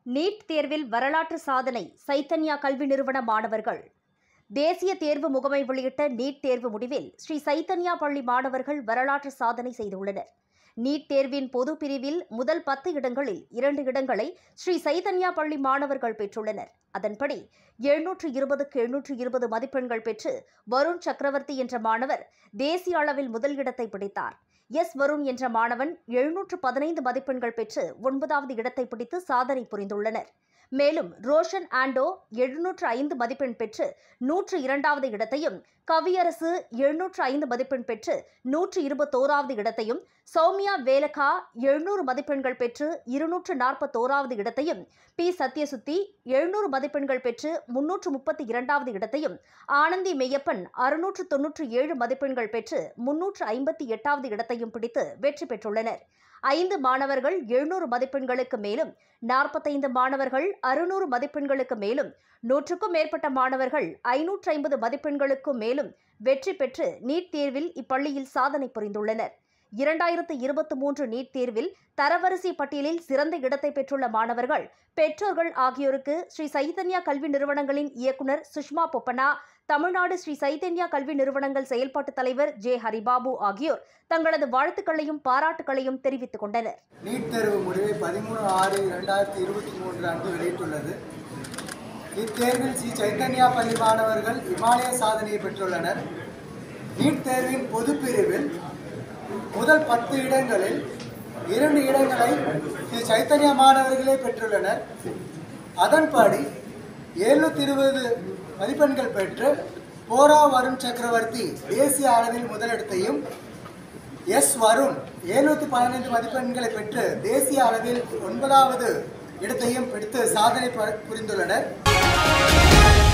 NEET தேர்வில் வரலாற்று சாதனை சைத்தன்யா கல்வி நிறுவன மாணவர்கள் தேசிய தேர்வு முகமை வெளியிட்ட நீட் தேர்வு முடிவில் ஸ்ரீ சைத்தன்யா பள்ளி மாணவர்கள் வரலாற்று சாதனை செய்துள்ளனர் நீட் தேர்வின் பொது பிரிவில் முதல் பத்து இடங்களில் இரண்டு இடங்களை ஸ்ரீ சைதன்யா பள்ளி மாணவர்கள் பெற்றுள்ளனர் அதன்படி எழுநூற்று இருபதுக்கு எழுநூற்று இருபது மதிப்பெண்கள் பெற்று வருண் சக்கரவர்த்தி என்ற மாணவர் தேசிய அளவில் முதல் இடத்தை பிடித்தார் எஸ் வருண் என்ற மாணவன் எழுநூற்று பதினைந்து மதிப்பெண்கள் பெற்று ஒன்பதாவது இடத்தை பிடித்து சாதனை புரிந்துள்ளனர் மேலும் ரோஷன் ஆண்டோ எழுநூற்று ஐந்து மதிப்பெண் பெற்று நூற்று இரண்டாவது இடத்தையும் கவியரசு எழுநூற்று ஐந்து மதிப்பெண் பெற்று நூற்று இருபத்தோராவது இடத்தையும் சௌமியா வேலகா எழுநூறு மதிப்பெண்கள் பெற்று இருநூற்று நாற்பத்தோராவது இடத்தையும் பி சத்யசுத்தி எழுநூறு மதிப்பெண்கள் பெற்று முன்னூற்று முப்பத்தி இரண்டாவது இடத்தையும் ஆனந்தி மெய்யப்பன் அறுநூற்று தொன்னூற்று ஏழு மதிப்பெண்கள் பெற்று முன்னூற்று ஐம்பத்தி எட்டாவது இடத்தையும் பிடித்து வெற்றி பெற்றுள்ளனர் ஐந்து மாணவர்கள் எழுநூறு மதிப்பெண்களுக்கு மேலும் நாற்பத்தைந்து மாணவர்கள் அறுநூறு மதிப்பெண்களுக்கு மேலும் நூற்றுக்கும் மேற்பட்ட மாணவர்கள் ஐநூற்று ஐம்பது மதிப்பெண்களுக்கும் மேலும் வெற்றி பெற்று நீட் தேர்வில் இப்பள்ளியில் சாதனை புரிந்துள்ளனர் இரண்டாயிரத்து இருபத்தி மூன்று நீட் தேர்வில் தரவரிசை பட்டியலில் சிறந்த இடத்தை பெற்றுள்ள மாணவர்கள் பெற்றோர்கள் ஆகியோருக்கு ஸ்ரீ சைதன்யா கல்வி நிறுவனங்களின் இயக்குனர் சுஷ்மா பொப்பனா தமிழ்நாடு ஸ்ரீ சைதன்யா கல்வி நிறுவனங்கள் செயல்பாட்டு தலைவர் ஜே ஹரிபாபு ஆகியோர் தங்களது வாழ்த்துக்களையும் பாராட்டுகளையும் தெரிவித்துக் கொண்டனர் நீட் தேர்வு முடிவை பதிமூணு ஆறு இரண்டாயிரத்தி இருபத்தி மூன்று அன்று வெளியிட்டுள்ளது இத்தேர்வில் ஸ்ரீ சைத்தன்யா பள்ளி மாணவர்கள் இமாலய சாதனையை பெற்றுள்ளனர் நீட் தேர்வின் பொது பிரிவில் முதல் பத்து இடங்களில் இரண்டு இடங்களை ஸ்ரீ சைத்தன்யா மாணவர்களே பெற்றுள்ளனர் அதன்படி எழுநூத்தி இருபது மதிப்பெண்கள் பெற்று போரா வருண் சக்கரவர்த்தி தேசிய அளவில் முதலிடத்தையும் எஸ் வருண் எழுநூற்றி பதினைந்து மதிப்பெண்களை பெற்று தேசிய அளவில் ஒன்பதாவது இடத்தையும் பிடித்து சாதனை ப- புரிந்துள்ளனர்